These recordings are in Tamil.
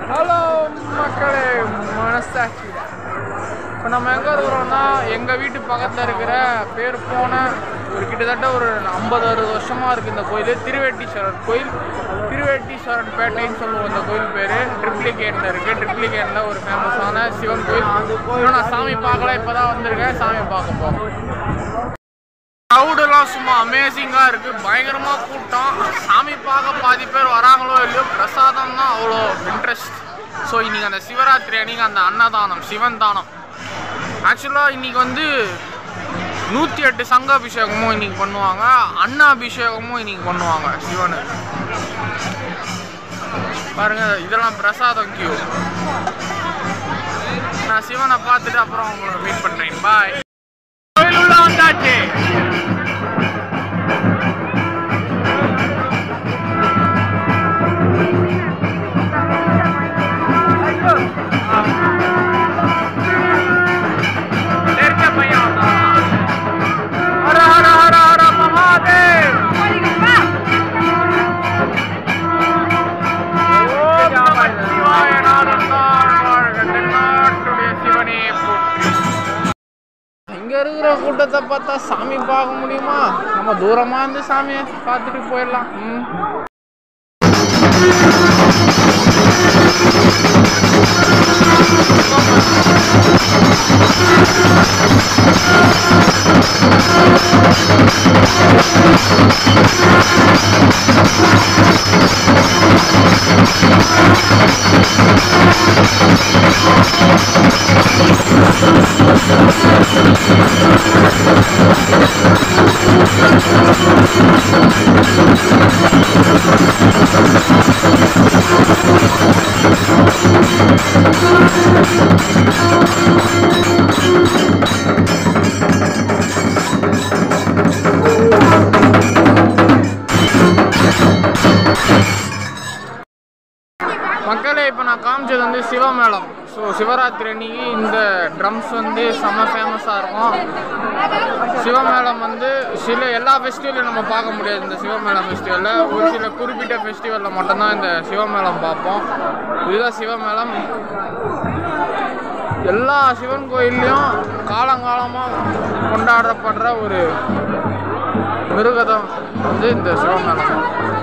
ஹலோ மக்களே மனசாட்சி இப்போ நம்ம எங்கே இருக்கிறோம்னா எங்கள் வீட்டு பக்கத்தில் இருக்கிற பேர் போன ஒரு கிட்டத்தட்ட ஒரு ஐம்பது அறுபது வருஷமாக இருக்குது இந்த கோயில் திருவேட்டீஸ்வரர் கோயில் திருவேட்டீஸ்வரன் பேட்டைன்னு சொல்லுவோம் இந்த கோயில் பேர் ட்ரிப்ளிகேட்டில் இருக்குது ட்ரிப்ளிகேட்டில் ஒரு ஃபேமஸான சிவன் கோயில் இன்னும் நான் சாமி பார்க்கல இப்போ தான் வந்திருக்கேன் சாமி பார்க்க போகிறோம் க்ரௌடெல்லாம் சும்மா அமேசிங்காக இருக்குது பயங்கரமாக கூட்டம் சாமி பார்க்க பாதி பேர் வராங்களோ இல்லையோ பிரசாதம் தான் அவ்வளோ இன்ட்ரெஸ்ட் ஸோ இன்னைக்கு அந்த சிவராத்திரி அன்னைக்கு அந்த அன்னதானம் சிவன் தானம் ஆக்சுவலாக இன்னைக்கு வந்து நூற்றி எட்டு சங்க அபிஷேகமும் இன்னைக்கு பண்ணுவாங்க அன்ன அபிஷேகமும் இன்னைக்கு பண்ணுவாங்க சிவனு பாருங்க இதெல்லாம் பிரசாதம் கியூ நான் சிவனை பார்த்துட்டு அப்புறம் உங்களை மீட் பண்ணுறேன் பாய் கோயில் உள்ள வந்தாச்சு தெரிஞ்ச பையன் வந்தான். ஹர ஹர ஹர ஹர மகாதேவ் ஓம் நம சிவாய நாதந்தான் வாழ்க தென்னாட்டுடைய சிவனே போற்றி இங்க இருக்கிற கூட்டத்தை பார்த்தா சாமி பார்க்க முடியுமா நம்ம தூரமா இருந்து சாமியை பார்த்துட்டு போயிடலாம் ம். மக்களே இப்போ நான் காமிச்சது வந்து சிவமேளம் ஸோ சிவராத்திரி அன்னைக்கு இந்த ட்ரம்ஸ் வந்து செம்ம ஃபேமஸாக இருக்கும் சிவமேளம் வந்து சில எல்லா ஃபெஸ்டிவலையும் நம்ம பார்க்க முடியாது இந்த சிவமேளம் ஃபெஸ்டிவலில் ஒரு சில குறிப்பிட்ட ஃபெஸ்டிவலில் மட்டும்தான் இந்த சிவமேளம் பார்ப்போம் இதுதான் சிவமேளம் எல்லா சிவன் கோயில்லையும் காலங்காலமாக கொண்டாடப்படுற ஒரு மிருகதம் வந்து இந்த சிவமேளம்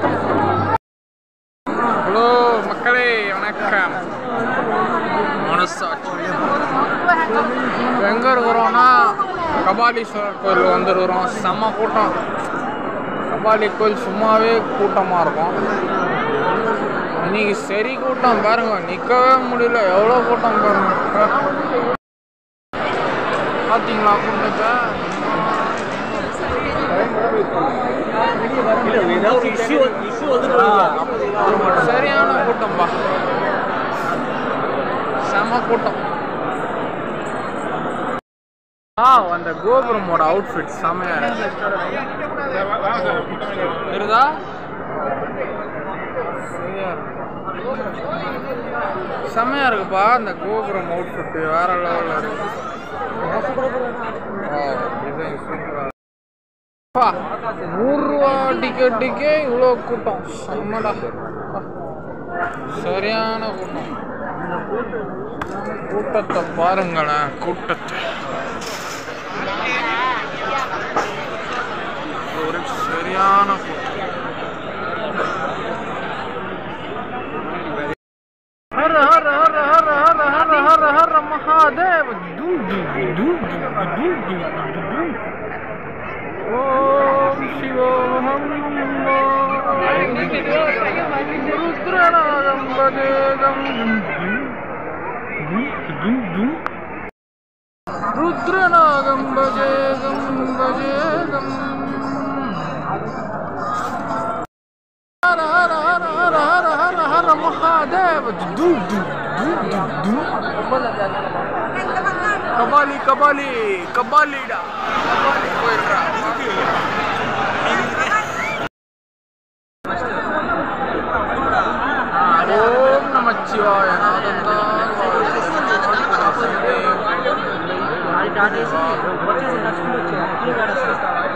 ஹலோ மக்களே வணக்கம் மனசாட்சி எங்கே இருக்கிறோன்னா கபாலீஸ்வரர் கோயில் வந்துருக்கிறோம் செம்ம கூட்டம் கபாலி கோயில் சும்மாவே கூட்டமாக இருக்கும் இன்னைக்கு சரி கூட்டம் பாருங்க நிற்கவே முடியல எவ்வளோ கூட்டம் பாருங்க பார்த்தீங்களா கூட்டத்தை சரியான கூட்டம்பா செம கூட்டம் ஆ அந்த கோபுரமோட அவுட்ஃபிட் செமையா இருக்கு இருக்குதா சரியா இருக்கு. செமையா இருக்குப்பா அந்த கோபுரம் அவுட்ஃபிட் வேற லெவலில் இருக்கு ஆ, design super ஆ இருக்கு. அப்பா, நூறு ரூபா டிக்கெட்டுக்கே இவ்வளோ கூட்டம் செம்மடா அப்பா, சரியான கூட்டம் கூட்டத்தை பாருங்களேன் கூட்டத்தை ஒரு சரியான கூட்டம் ஹர ஹர ஹர ஹர ஹர ஹர ஹர ஹர மகாதேவ டும் டும் டும் டும் டும் டும் டும் ஓம் சிவோஹம் ருத்ரநாதம் பதேகம் ருத்ரநாகம் பஜேகம் பஜேகம் ஹர ஹர ஹர ஹர ஹர ஹர ஹர மகாதேவ டு டு டு டு டு கபாலி கபாலி கபாலிடா கபாலி போயிடுறா ஓம் நமச்சிவாய நாதந்தான் வாழ்க.